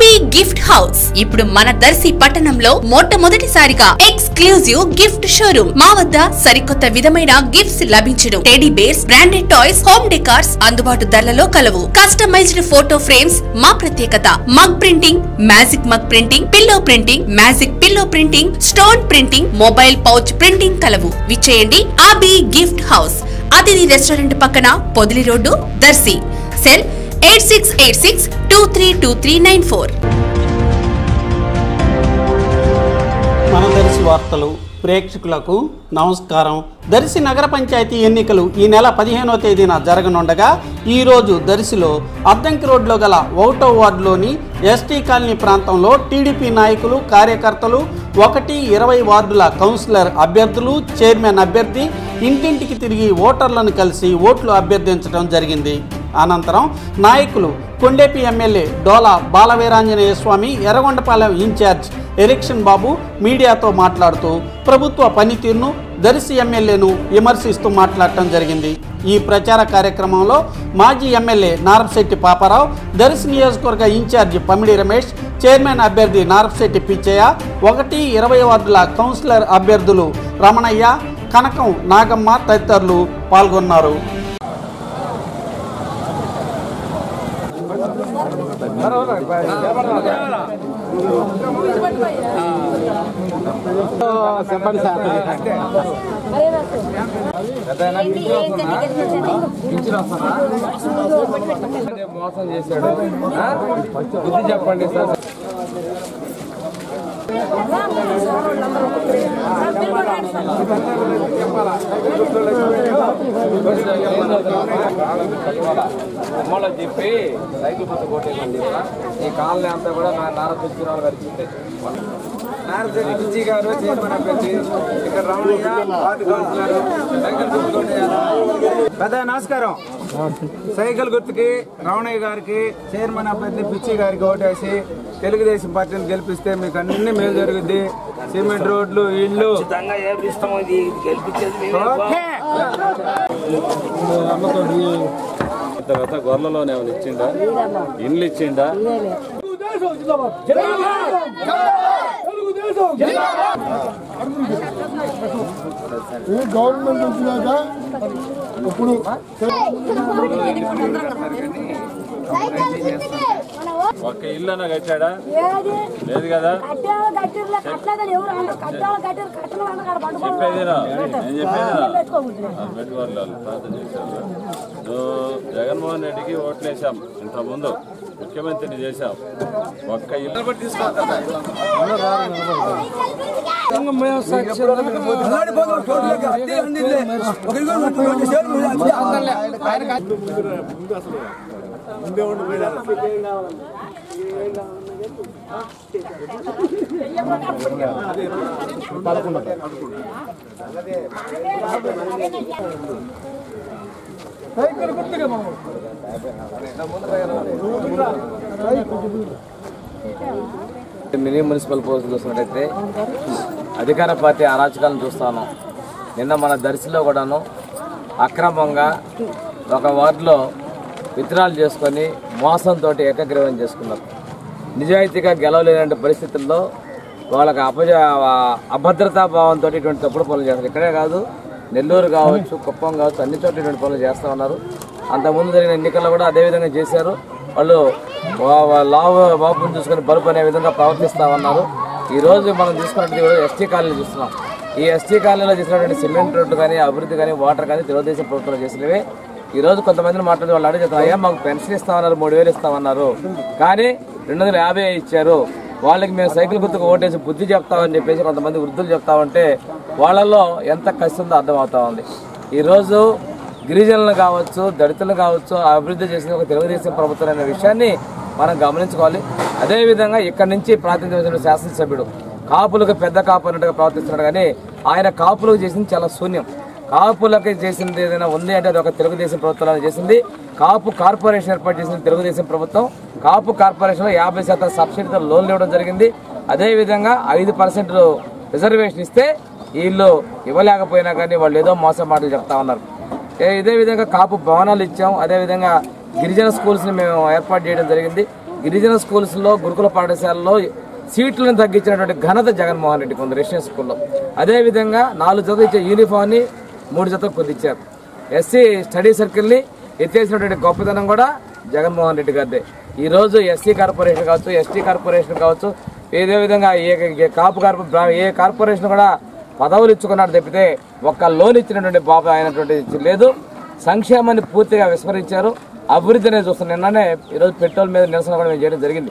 అబి gift house ఇప్పుడు మన దర్శి పట్టణంలో మొట్టమొదటిసారిగా ఎక్స్క్లూజివ్ గిఫ్ట్ షోరూమ్ మా వద్ద సరికొత్త విధమైన గిఫ్ట్స్ లభించును teddy bears branded toys home decors అందుబాటు ధరలలో కలవు కస్టమైజ్డ్ ఫోటో ఫ్రేమ్స్ మా ప్రత్యేకత mug printing magic mug printing pillow printing magic pillow printing stone printing mobile pouch printing కలవు విచ్చేయండి Abi gift house Athithi restaurant పక్కన Podili road Darsi cell eight six eight six two three two three nine four మన దర్శి వార్తలు ప్రేక్షకులకు నమస్కారం దర్శి నగర పంచాయతీ ఎన్నికలు ఈ నెల పదిహేనో తేదీన జరగనుండగా ఈరోజు దర్శిలో అద్దంకి రోడ్లో గల ఒకటో వార్డులోని ఎస్టీ కాలనీ ప్రాంతంలో టీడీపీ నాయకులు కార్యకర్తలు ఒకటి ఇరవై వార్డుల కౌన్సిలర్ అభ్యర్థులు చైర్మన్ అభ్యర్థి ఇంటింటికి తిరిగి ఓటర్లను కలిసి ఓట్లు అభ్యర్థించడం జరిగింది అనంతరం నాయకులు కొండేపి ఎమ్మెల్యే డోలా బాలవీరాంజనేయ స్వామి ఎర్రగొండపాలెం ఇన్ఛార్జ్ ఎరిక్షన్ బాబు మీడియాతో మాట్లాడుతూ ప్రభుత్వ పనితీరును దర్శి ఎమ్మెల్యేను విమర్శిస్తూ మాట్లాడటం జరిగింది ఈ ప్రచార కార్యక్రమంలో మాజీ ఎమ్మెల్యే నారపశెట్టి పాపారావు దర్శి నియోజకవర్గ ఇన్ఛార్జి పమిడి రమేష్ చైర్మన్ అభ్యర్థి నారపశెట్టి పిచ్చయ్య ఒకటి ఇరవై వార్డుల కౌన్సిలర్ అభ్యర్థులు రమణయ్య కనకం నాగమ్మ తదితరులు పాల్గొన్నారు మోసం చేశాడు ఆ? బుద్ధి చెప్పండి సార్ అమ్మలో చెప్పి సైకిల్ కొత్త కొట్టేయండి ఈ కాలనీ అంతా కూడా నా నార పుష్కరాలు గడిచింది నారశెట్టి పిచ్చి గారు చైర్మన్ అభ్యర్థి ఇక్కడ రమణయ్య వార్డు కౌన్సిలర్ సైకిల్ గుర్తుకోండి పెద్ద నమస్కారం సైకిల్ గుర్తుకి రమణయ్య గారికి చైర్మన్ అభ్యర్థి పిచ్చి గారికి ఓటేసి తెలుగుదేశం పార్టీని గెలిపిస్తే మీకు అన్ని మేలు జరుగుద్ది సిమెంట్ రోడ్లు ఇళ్ళు ఓకే తర్వాత గొర్రెలోనే ఏమైనా ఇచ్చిండా ఇండ్లు ఇచ్చిండా ఈ గవర్నమెంట్ వచ్చినాక ఇప్పుడు ఒక్క ఇల్లు అన్న కట్టాడా లేదు కదా చెప్పేదిరా నేను చెప్పేదిరా పెట్టుకోవాలి ప్రార్థన చేశాను నువ్వు జగన్మోహన్ రెడ్డికి ఓట్లేసాం ఇంత ముందు ముఖ్యమంత్రిని చేశాం ఒక్క ఇల్లు మినీ మున్సిపల్ పోస్ట్ చూసినట్టయితే అధికార పార్టీ అరాచకాలను చూస్తాను నిన్న మన దర్శిలో కూడాను అక్రమంగా ఒక వార్డులో విత్డ్రాలు చేసుకొని మోసంతో ఏకగ్రీవం చేసుకున్నారు నిజాయితీగా గెలవలేనటువంటి పరిస్థితుల్లో వాళ్ళకి అపజ అభద్రతా భావంతో ఇటువంటి తప్పుడు పనులు చేస్తారు ఇక్కడే కాదు నెల్లూరు కావచ్చు కుప్పం కావచ్చు అన్ని చోట్ల ఇటువంటి పనులు చేస్తూ ఉన్నారు అంతకుముందు జరిగిన ఎన్నికల్లో కూడా అదే విధంగా చేశారు వాళ్ళు వా- వా- లావు బాబుని చూసుకొని బలుపు అనే విధంగా ప్రవర్తిస్తూ ఉన్నారు ఈ రోజు మనం తీసుకున్నట్టు కూడా ఎస్టీ కాలనీ చూస్తున్నాం ఈ ఎస్టీ కాలనీలో చేసినటువంటి సిమెంట్ రోడ్డు కానీ అభివృద్ధి కానీ వాటర్ కానీ తెలుగుదేశం ప్రభుత్వం చేసినవి ఈ రోజు కొంతమందిని మాట్లాడి వాళ్ళు అడిగి అయ్యా మాకు పెన్షన్ ఇస్తామన్నారు మూడు వేలు ఇస్తామన్నారు కానీ రెండు వందల యాభై ఇచ్చారు వాళ్ళకి మేము సైకిల్ గుర్తుకు ఓటేసి బుద్ధి చెప్తామని చెప్పేసి కొంతమంది వృద్ధులు చెప్తామంటే వాళ్ళలో ఎంత కసి ఉందో అర్థమవుతా ఉంది ఈరోజు గిరిజనులు కావచ్చు దళితులు కావచ్చు అభివృద్ధి చేసిన ఒక తెలుగుదేశం ప్రభుత్వం అనే విషయాన్ని మనం గమనించుకోవాలి అదేవిధంగా ఇక్కడి నుంచి ప్రాతినిధ్యం వహించిన శాసనసభ్యుడు కాపులకు పెద్ద కాపు అన్నట్టుగా ప్రవర్తిస్తున్నాడు కానీ ఆయన కాపులకు చేసింది చాలా శూన్యం కాపులకి చేసింది ఏదైనా ఉంది అంటే అది ఒక తెలుగుదేశం ప్రభుత్వం చేసింది కాపు కార్పొరేషన్ ఏర్పాటు చేసింది తెలుగుదేశం ప్రభుత్వం కాపు కార్పొరేషన్లో యాభై శాతం సబ్సిడీతో లోన్లు ఇవ్వడం జరిగింది అదేవిధంగా ఐదు పర్సెంట్ రిజర్వేషన్ ఇస్తే వీళ్ళు ఇవ్వలేకపోయినా కానీ వాళ్ళు ఏదో మోసం మాటలు చెప్తా ఉన్నారు ఏ- ఇదే విధంగా కాపు భవనాలు ఇచ్చాం అదేవిధంగా గిరిజన స్కూల్స్ని మేము ఏర్పాటు చేయడం జరిగింది గిరిజన స్కూల్స్లో గురుకుల పాఠశాలలో సీట్లను తగ్గించినటువంటి ఘనత జగన్మోహన్ రెడ్డికి ఉంది రెసిడెన్స్ స్కూల్లో అదేవిధంగా నాలుగు జతలు ఇచ్చే యూనిఫామ్ని మూడు జతలు కుదించారు ఎస్సీ స్టడీ సర్కిల్ని ఎత్తేసినటువంటి గొప్పతనం కూడా జగన్మోహన్ రెడ్డి గారిదే ఈ రోజు ఎస్సీ కార్పొరేషన్ కావచ్చు ఎస్టీ కార్పొరేషన్ కావచ్చు ఏదే విధంగా ఏ ఏ కాపు కార్పొ ఏ కార్పొరేషన్ కూడా పదవులు ఇచ్చుకున్నాడు తప్పితే ఒక్క లోన్ ఇచ్చినటువంటి బాబు అయినటువంటి లేదు సంక్షేమాన్ని పూర్తిగా విస్మరించారు అభివృద్ధినే చూస్తున్నాం నిన్ననే ఈరోజు పెట్రోల్ మీద నిరసన కూడా మేము చేయడం జరిగింది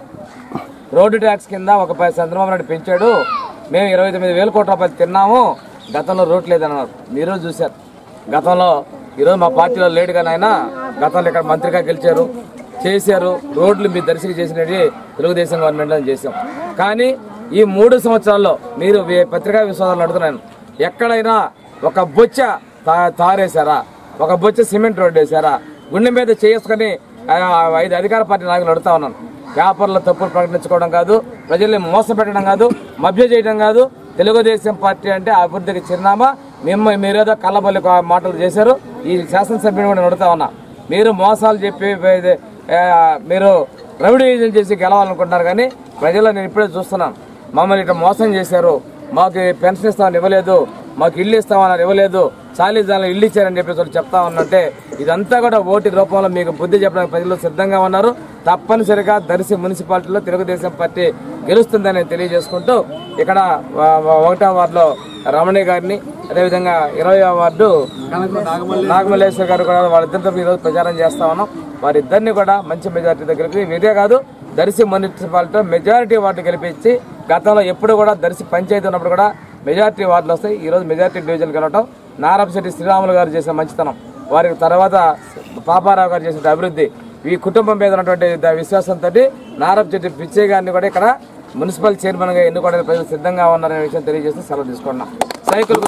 రోడ్డు ట్యాక్స్ కింద ఒక పై చంద్రబాబు నాయుడు పెంచాడు మేము ఇరవై తొమ్మిది వేల కోట్ల రూపాయలు తిన్నాము గతంలో రోడ్ లేదన్నారు మీరు చూశారు గతంలో ఈరోజు మా పార్టీలో లేడు కానీ ఆయన గతంలో ఇక్కడ మంత్రిగా గెలిచారు చేశారు రోడ్లు మీ దర్శకి చేసినవి తెలుగుదేశం గవర్నమెంట్లో చేశాం కానీ ఈ మూడు సంవత్సరాల్లో మీరు వే- పత్రికా విశ్వాసాలు అడుగుతున్నాను ఎక్కడైనా ఒక బొచ్చ తా- తారేశారా ఒక బొచ్చ సిమెంట్ రోడ్డు వేశారా గుండె మీద చేసుకొని ఐదు అధికార పార్టీ నాయకులు అడుగుతా ఉన్నాను పేపర్లో తప్పులు ప్రకటించుకోవడం కాదు ప్రజల్ని మోసం పెట్టడం కాదు మభ్య చేయడం కాదు తెలుగుదేశం పార్టీ అంటే అభివృద్ధికి చిరునామా మేము మీరేదో కళ్ళబల్లి కా- మాటలు చేశారు ఈ శాసనసభ్యుని కూడా అడుగుతా ఉన్నా మీరు మోసాలు చెప్పి ఇది, ఆ, మీరు రెవెన్యూ చేసి గెలవాలనుకుంటున్నారు కానీ ప్రజలు నేను ఇప్పుడే చూస్తున్నాను మమ్మల్ని ఇట్లా మోసం చేశారు మాకు పెన్షన్ ఇస్తామని ఇవ్వలేదు మాకు ఇల్లు ఇస్తామని ఇవ్వలేదు చాలీ దానిలో ఇల్లు ఇచ్చారని చెప్పేసి వాళ్ళు చెప్తా ఉన్నట్టే ఇదంతా కూడా ఓటి రూపంలో మీకు బుద్ధి చెప్పడానికి ప్రజలు సిద్ధంగా ఉన్నారు తప్పనిసరిగా దర్శి మున్సిపాలిటీలో తెలుగుదేశం పార్టీ గెలుస్తుందని తెలియజేసుకుంటూ ఇక్కడ ఆ, ఒకటో వార్డులో రమణి గారిని అదేవిధంగా ఇరవై వార్డు నాగమల్లేశ్వర గారు కూడా వాళ్ళిద్దరితో ఈరోజు ప్రచారం చేస్తా ఉన్నాం వారిద్దరిని కూడా మంచి మెజారిటీ దగ్గరికి ఇదే కాదు దర్శి మున్సిపాలిటీ మెజారిటీ వార్డు గెలిపించి గతంలో ఎప్పుడు కూడా దర్శి పంచాయతీ ఉన్నప్పుడు కూడా మెజారిటీ వార్డులు వస్తాయి ఈ రోజు మెజారిటీ డివిజన్ గెలవటం నారాయణశెట్టి శ్రీరాములు గారు చేసిన మంచితనం వారికి తర్వాత పాపారావు గారు చేసిన అభివృద్ధి ఈ కుటుంబం మీద ఉన్నటువంటి ద- విశ్వాసంతో నారాయణశెట్టి పిచ్చయ్య గారిని కూడా ఇక్కడ మున్సిపల్ చైర్మన్ గా ఎన్నుకోవడానికి ప్రజలు సిద్ధంగా ఉన్నారనే విషయం తెలియజేస్తూ సెలవు తీసుకున్నాం సైకిల్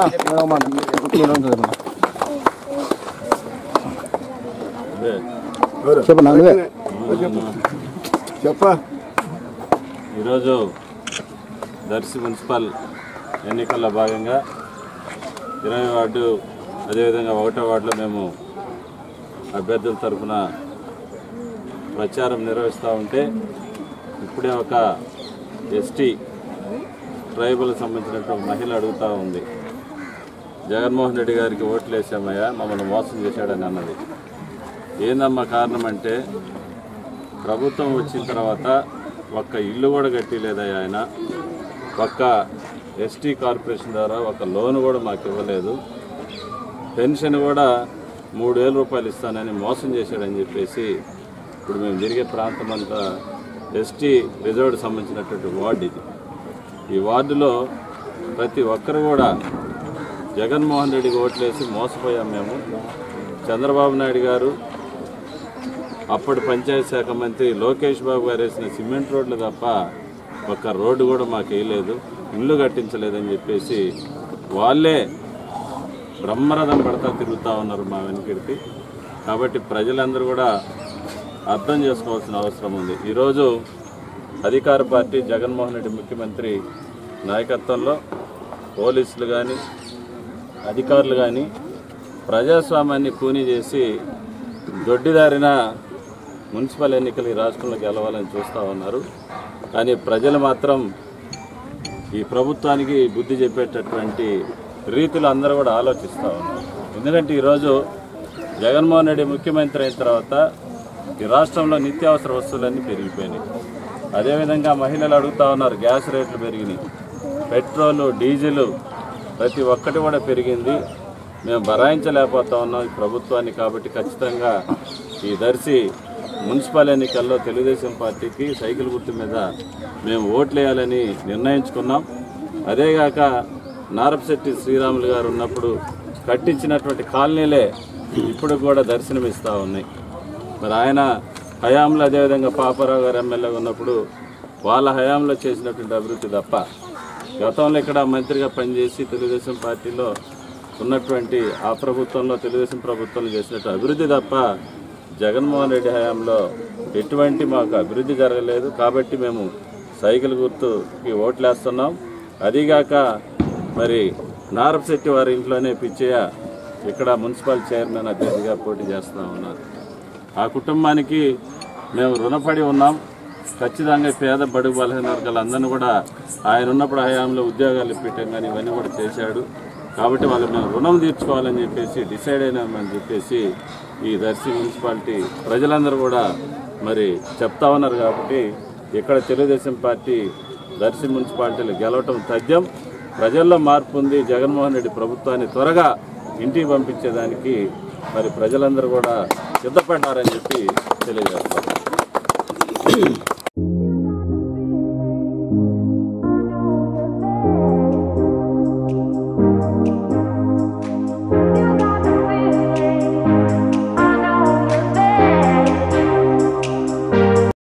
గుర్తు చెప్పా ఈరోజు దర్శి మున్సిపల్ ఎన్నికల్లో భాగంగా ఇరవై వార్డు అదేవిధంగా ఒకటో వార్డులో మేము అభ్యర్థుల తరఫున ప్రచారం నిర్వహిస్తూ ఉంటే ఇప్పుడే ఒక ఎస్టీ ట్రైబల్ సంబంధించినటువంటి మహిళ అడుగుతూ ఉంది జగన్మోహన్ రెడ్డి గారికి ఓట్లు వేసామయ్యా మమ్మల్ని మోసం చేశాడని అన్నది ఏందమ్మా కారణం అంటే ప్రభుత్వం వచ్చిన తర్వాత ఒక్క ఇల్లు కూడా కట్టిలేదయ్యా ఆయన ఒక్క ఎస్టీ కార్పొరేషన్ ద్వారా ఒక లోన్ కూడా మాకు ఇవ్వలేదు పెన్షన్ కూడా మూడు వేల రూపాయలు ఇస్తానని మోసం చేశాడని చెప్పేసి ఇప్పుడు మేము తిరిగే ప్రాంతం అంతా ఎస్టీ రిజర్వ్డ్ సంబంధించినటువంటి వార్డు ఇది ఈ వార్డులో ప్రతి ఒక్కరు కూడా జగన్మోహన్ రెడ్డికి ఓట్లేసి మోసపోయాం మేము చంద్రబాబు నాయుడు గారు అప్పటి పంచాయతీ శాఖ మంత్రి లోకేష్ బాబు గారు వేసిన సిమెంట్ రోడ్లు తప్ప ఒక్క రోడ్డు కూడా మాకు వేయలేదు ఇల్లు కట్టించలేదని చెప్పేసి వాళ్ళే బ్రహ్మరథం పడతా తిరుగుతూ ఉన్నారు మా వెనుకడికి కాబట్టి ప్రజలందరూ కూడా అర్థం చేసుకోవాల్సిన అవసరం ఉంది ఈరోజు అధికార పార్టీ జగన్మోహన్ రెడ్డి ముఖ్యమంత్రి నాయకత్వంలో పోలీసులు కానీ అధికారులు కానీ ప్రజాస్వామ్యాన్ని కూనీ చేసి దొడ్డిదారిన మున్సిపల్ ఎన్నికలు ఈ రాష్ట్రంలో గెలవాలని చూస్తూ ఉన్నారు కానీ ప్రజలు మాత్రం ఈ ప్రభుత్వానికి బుద్ధి చెప్పేటటువంటి రీతిలో అందరూ కూడా ఆలోచిస్తూ ఉన్నారు ఎందుకంటే ఈరోజు జగన్మోహన్ రెడ్డి ముఖ్యమంత్రి అయిన తర్వాత ఈ రాష్ట్రంలో నిత్యావసర వస్తువులన్నీ పెరిగిపోయినాయి అదేవిధంగా మహిళలు అడుగుతూ ఉన్నారు గ్యాస్ రేట్లు పెరిగినాయి పెట్రోలు డీజిల్ ప్రతి ఒక్కటి కూడా పెరిగింది మేము భరాయించలేకపోతా ఉన్నాం ఈ ప్రభుత్వాన్ని కాబట్టి ఖచ్చితంగా ఈ దర్శి మున్సిపల్ ఎన్నికల్లో తెలుగుదేశం పార్టీకి సైకిల్ గుర్తు మీద మేము ఓట్లేయాలని నిర్ణయించుకున్నాం అదేగాక నారపశెట్టి శ్రీరాములు గారు ఉన్నప్పుడు కట్టించినటువంటి కాలనీలే ఇప్పుడు కూడా దర్శనమిస్తూ ఉన్నాయి మరి ఆయన హయాంలో అదేవిధంగా పాపారావు గారు ఎమ్మెల్యేగా ఉన్నప్పుడు వాళ్ళ హయాంలో చేసినటువంటి అభివృద్ధి తప్ప గతంలో ఇక్కడ మంత్రిగా పనిచేసి తెలుగుదేశం పార్టీలో ఉన్నటువంటి ఆ ప్రభుత్వంలో తెలుగుదేశం ప్రభుత్వంలో చేసినట్టు అభివృద్ధి తప్ప జగన్మోహన్ రెడ్డి హయాంలో ఎటువంటి మాకు అభివృద్ధి జరగలేదు కాబట్టి మేము సైకిల్ గుర్తుకి ఓట్లేస్తున్నాం అదీగాక మరి నారపశెట్టి వారి ఇంట్లోనే పిచ్చయ్య ఇక్కడ మున్సిపల్ చైర్మన్ అభ్యర్థిగా పోటీ చేస్తూ ఉన్నారు ఆ కుటుంబానికి మేము రుణపడి ఉన్నాం ఖచ్చితంగా పేద బడుగు బలహీన వర్గాలందరినీ కూడా ఆయన ఉన్నప్పుడు హయాంలో ఉద్యోగాలు ఇప్పించడం కానీ ఇవన్నీ కూడా చేశాడు కాబట్టి వాళ్ళు మేము రుణం తీర్చుకోవాలని చెప్పేసి డిసైడ్ అయినామని చెప్పేసి ఈ దర్శి మున్సిపాలిటీ ప్రజలందరూ కూడా మరి చెప్తా ఉన్నారు కాబట్టి ఇక్కడ తెలుగుదేశం పార్టీ దర్శి మున్సిపాలిటీలు గెలవటం తథ్యం ప్రజల్లో మార్పు ఉంది జగన్మోహన్ రెడ్డి ప్రభుత్వాన్ని త్వరగా ఇంటికి పంపించేదానికి మరి ప్రజలందరూ కూడా సిద్ధపడ్డారని చెప్పి తెలియజేస్తారు